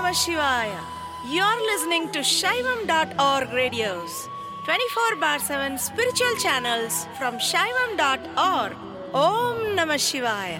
Namah Shivaya. You're listening to Shaivam.org radios, 24 bar 7 spiritual channels from Shaivam.org. Om Namah Shivaya.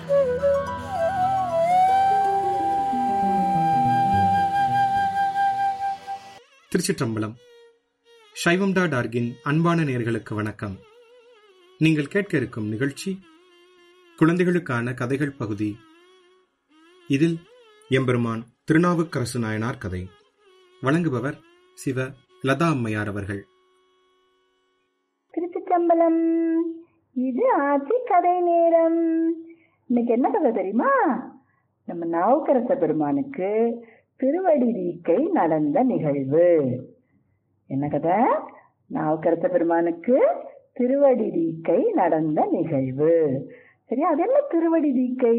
திருச்சிற்றம்பலம் சைவம் dot ஆர்கின் அன்பான நேர்களுக்கு வணக்கம் நீங்கள் கேட்க இருக்கும் நிகழ்ச்சி குழந்தைகளுக்கான கதைகள் பகுதி இதில் எம்பெருமான் திருநாவுக்கரசு நாயனார் கதை வழங்குபவர் சிவ லதா அம்மையார் அவர்கள் திருச்சிற்றம்பலம் இது ஆட்சி கதை நேரம் இன்னைக்கு என்ன கதை தெரியுமா நம்ம நாவுக்கரச பெருமானுக்கு திருவடி நீக்கை நடந்த நிகழ்வு என்ன கதை நாவுக்கரச பெருமானுக்கு திருவடி நீக்கை நடந்த நிகழ்வு சரியா அது என்ன திருவடி நீக்கை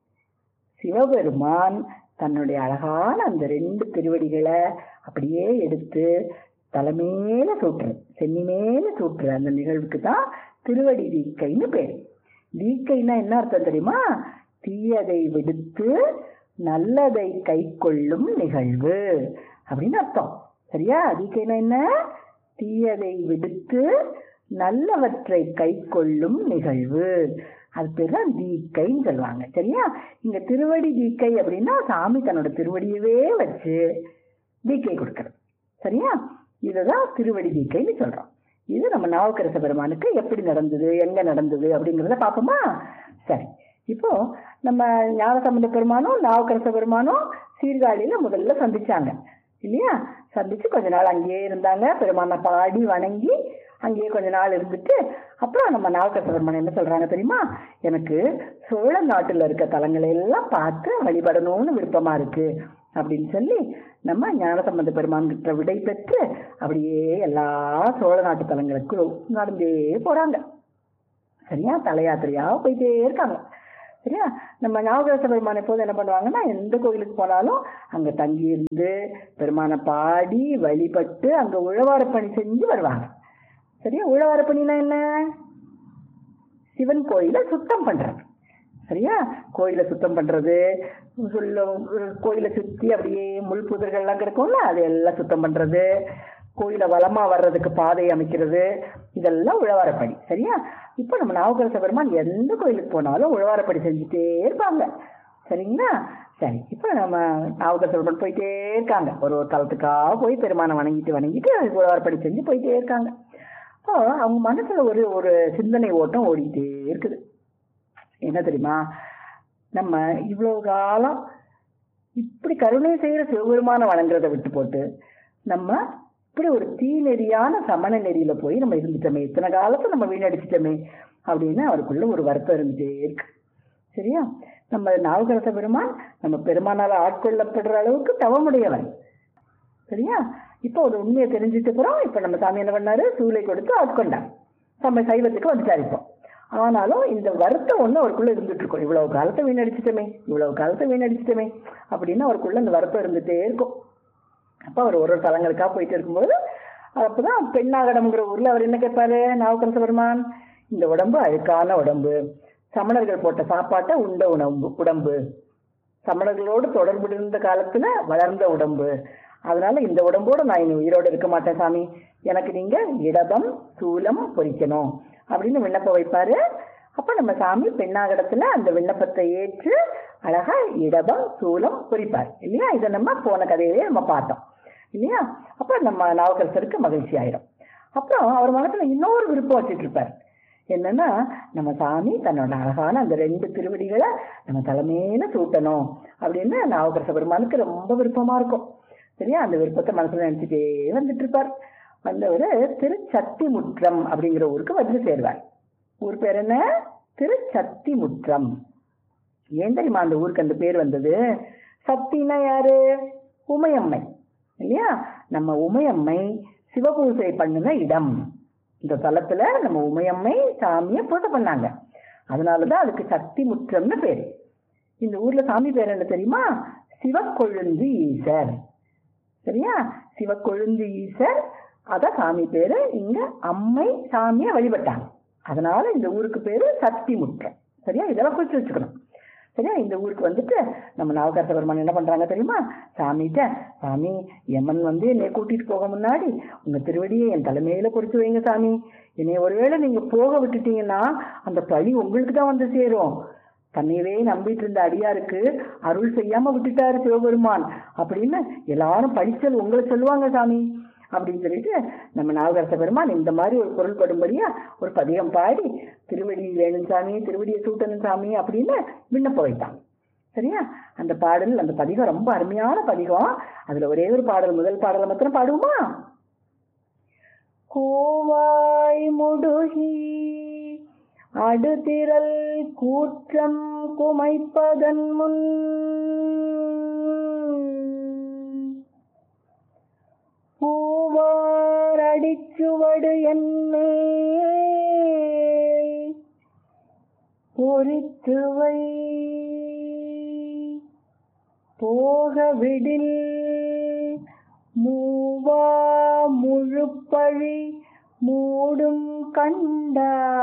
சிவபெருமான் தன்னுடைய அழகான அந்த ரெண்டு திருவடிகளை அப்படியே எடுத்து தலைமேல சூட்டுறது சென்னி மேல சூட்டுற அந்த நிகழ்வுக்கு தான் திருவடி தீக்கைன்னு பேர் தீக்கைன்னா என்ன அர்த்தம் தெரியுமா தீயதை விடுத்து நல்லதை கை கொள்ளும் நிகழ்வு அப்படின்னு அர்த்தம் சரியா தீக்கைன்னா என்ன தீயதை விடுத்து நல்லவற்றை கை கொள்ளும் நிகழ்வு அது பேர் தான் தீக்கைன்னு சொல்லுவாங்க சரியா இங்க திருவடி தீக்கை அப்படின்னா சாமி தன்னோட திருவடியவே வச்சு தீக்கை கொடுக்கறது சரியா இதுதான் திருவடி தீக்கைன்னு சொல்றோம் இது நம்ம நாவுக்கரச பெருமானுக்கு எப்படி நடந்தது எங்க நடந்தது அப்படிங்கிறத பார்ப்போமா சரி இப்போ நம்ம ஞானசம்பந்த பெருமானும் நாவுக்கரச பெருமானும் சீர்காழியில முதல்ல சந்திச்சாங்க இல்லையா சந்திச்சு கொஞ்ச நாள் அங்கேயே இருந்தாங்க பெருமானை பாடி வணங்கி அங்கேயே கொஞ்ச நாள் இருந்துட்டு அப்புறம் நம்ம நாவுக்கரச பெருமான் என்ன சொல்றாங்க தெரியுமா எனக்கு சோழ நாட்டுல இருக்க தலங்களை எல்லாம் பார்த்து வழிபடணும்னு விருப்பமா இருக்கு அப்படின்னு சொல்லி நம்ம ஞானசம்பந்த பெருமான் கிட்ட விடை பெற்று அப்படியே எல்லா சோழ நாட்டு தலங்களுக்கு நடந்தே போறாங்க சரியா தல யாத்திரையா போயிட்டே இருக்காங்க சரியா நம்ம ஞாபகரச பெருமான் எப்போது என்ன பண்ணுவாங்கன்னா எந்த கோயிலுக்கு போனாலும் அங்க தங்கி இருந்து பெருமானை பாடி வழிபட்டு அங்க உழவார பணி செஞ்சு வருவாங்க சரியா உழவார பணினா என்ன சிவன் கோயிலை சுத்தம் பண்றது சரியா கோயிலை சுத்தம் பண்றது சொல்ல கோயிலை சுத்தி அப்படியே முள் புதர்கள்லாம் கிடக்கும்ல அதை எல்லாம் சுத்தம் பண்றது கோயிலை வளமா வர்றதுக்கு பாதை அமைக்கிறது இதெல்லாம் உழவாரப்படி சரியா இப்போ நம்ம நாவுக்கரச பெருமான் எந்த கோயிலுக்கு போனாலும் உழவாரப்படி செஞ்சுட்டே இருப்பாங்க சரிங்களா சரி இப்போ நம்ம நாவுக்கரச பெருமான் போயிட்டே இருக்காங்க ஒரு ஒரு தளத்துக்காக போய் பெருமானை வணங்கிட்டு வணங்கிட்டு உழவாரப்படி செஞ்சு போயிட்டே இருக்காங்க அப்போ அவங்க மனசுல ஒரு ஒரு சிந்தனை ஓட்டம் ஓடிக்கிட்டே இருக்குது என்ன தெரியுமா நம்ம இவ்வளவு காலம் இப்படி கருணை செய்யற சிவபெருமான வணங்குறத விட்டு போட்டு நம்ம இப்படி ஒரு தீநெறியான சமண நெறியில போய் நம்ம இருந்துட்டோமே இத்தனை காலத்தை நம்ம வீணடிச்சிட்டோமே அப்படின்னு அவருக்குள்ள ஒரு வருத்தம் இருந்துட்டே இருக்கு சரியா நம்ம நாவுக்கரச பெருமான் நம்ம பெருமானால ஆட்கொள்ளப்படுற அளவுக்கு தவமுடையவன் சரியா இப்போ ஒரு உண்மையை தெரிஞ்சுட்டு அப்புறம் இப்ப நம்ம சாமி என்ன பண்ணாரு சூளை கொடுத்து ஆட்கொண்டார் நம்ம சைவத்துக்கு வந்துட்டார் இப்போ ஆனாலும் இந்த வருத்தம் ஒண்ணு அவருக்குள்ள இருந்துட்டு இருக்கும் இவ்வளவு காலத்தை வீணடிச்சிட்டோமே இவ்வளவு காலத்தை வீணடிச்சிட்டோமே அப்படின்னு அவருக்குள்ள இந்த வருத்தம் இருந்துட்டே இருக்கும் அப்ப அவர் ஒரு ஒரு தலங்களுக்காக போயிட்டு இருக்கும்போது அப்பதான் பெண்ணாகடம்ங்கிற ஊர்ல அவர் என்ன கேட்பாரு நாவுக்கரச பெருமான் இந்த உடம்பு அழுக்கான உடம்பு சமணர்கள் போட்ட சாப்பாட்டை உண்ட உணவு உடம்பு சமணர்களோடு தொடர்பு இருந்த காலத்துல வளர்ந்த உடம்பு அதனால இந்த உடம்போட நான் இனி உயிரோடு இருக்க மாட்டேன் சாமி எனக்கு நீங்க இடபம் சூலம் பொறிக்கணும் அப்படின்னு விண்ணப்பம் வைப்பாரு அப்ப நம்ம சாமி பெண்ணாகடத்துல அந்த விண்ணப்பத்தை ஏற்று அழகா இடபம் சூலம் பொறிப்பார் இல்லையா இதை நம்ம போன கதையிலே நம்ம பார்த்தோம் இல்லையா அப்ப நம்ம நாவக்கரசருக்கு மகிழ்ச்சி ஆயிரும் அப்புறம் அவர் மனசுல இன்னொரு விருப்பம் வச்சுட்டு இருப்பார் என்னன்னா நம்ம சாமி தன்னோட அழகான அந்த ரெண்டு திருவடிகளை நம்ம தலைமையில சூட்டணும் அப்படின்னு நாவக்கரச பெருமானுக்கு ரொம்ப விருப்பமா இருக்கும் சரியா அந்த விருப்பத்தை மனசுல நினைச்சுட்டே வந்துட்டு இருப்பார் வந்தவர் திருச்சத்தி முற்றம் அப்படிங்கிற ஊருக்கு வந்து சேருவார் ஊர் பேர் என்ன திருச்சத்தி முற்றம் ஏன் தெரியுமா அந்த ஊருக்கு அந்த பேர் வந்தது சத்தினா யாரு உமையம்மை இல்லையா நம்ம உமையம்மை சிவபூசை பண்ணின இடம் இந்த தலத்துல நம்ம உமையம்மை சாமியை பூஜை பண்ணாங்க அதனாலதான் அதுக்கு சக்தி முற்றம்னு பேரு இந்த ஊர்ல சாமி பேர் என்ன தெரியுமா சிவக்கொழுந்து ஈசர் சரியா சிவக்கொழுந்து ஈசர் அதான் சாமி பேரு இங்க அம்மை சாமியை வழிபட்டாங்க அதனால இந்த ஊருக்கு பேரு சக்தி முற்றம் சரியா இதெல்லாம் குறிச்சு வச்சுக்கணும் சரியா இந்த ஊருக்கு வந்துட்டு நம்ம நாவக்கரச பெருமான் என்ன பண்றாங்க தெரியுமா சாமிகிட்ட சாமி யமன் வந்து என்னை கூட்டிட்டு போக முன்னாடி உங்க திருவடியை என் தலைமையில பொறிச்சு வைங்க சாமி என்னை ஒருவேளை நீங்க போக விட்டுட்டீங்கன்னா அந்த பழி உங்களுக்கு தான் வந்து சேரும் தன்னையவே நம்பிட்டு இருந்த அடியாருக்கு அருள் செய்யாம விட்டுட்டாரு சிவபெருமான் அப்படின்னு எல்லாரும் பழிச்சல் உங்களை சொல்லுவாங்க சாமி அப்படின்னு சொல்லிட்டு நம்ம நாவகரச பெருமான் இந்த மாதிரி ஒரு பொருள் படும்படியா ஒரு பதிகம் பாடி திருவடி வேணும் சாமி திருவடியை சூட்டணும் சாமி அப்படின்னு விண்ணப்ப வைத்தான் சரியா அந்த பாடல் அந்த பதிகம் ரொம்ப அருமையான பதிகம் அதுல ஒரே ஒரு பாடல் முதல் பாடலை மாத்திரம் பாடுவோமா கோவாய் முடுகி அடுதிரல் கூற்றம் குமைப்பதன் முன் பூவார் அடிச்சுவடு என்னே பொறித்துவை போக விடில் மூவா முழுப்பழி மூடும் கண்டா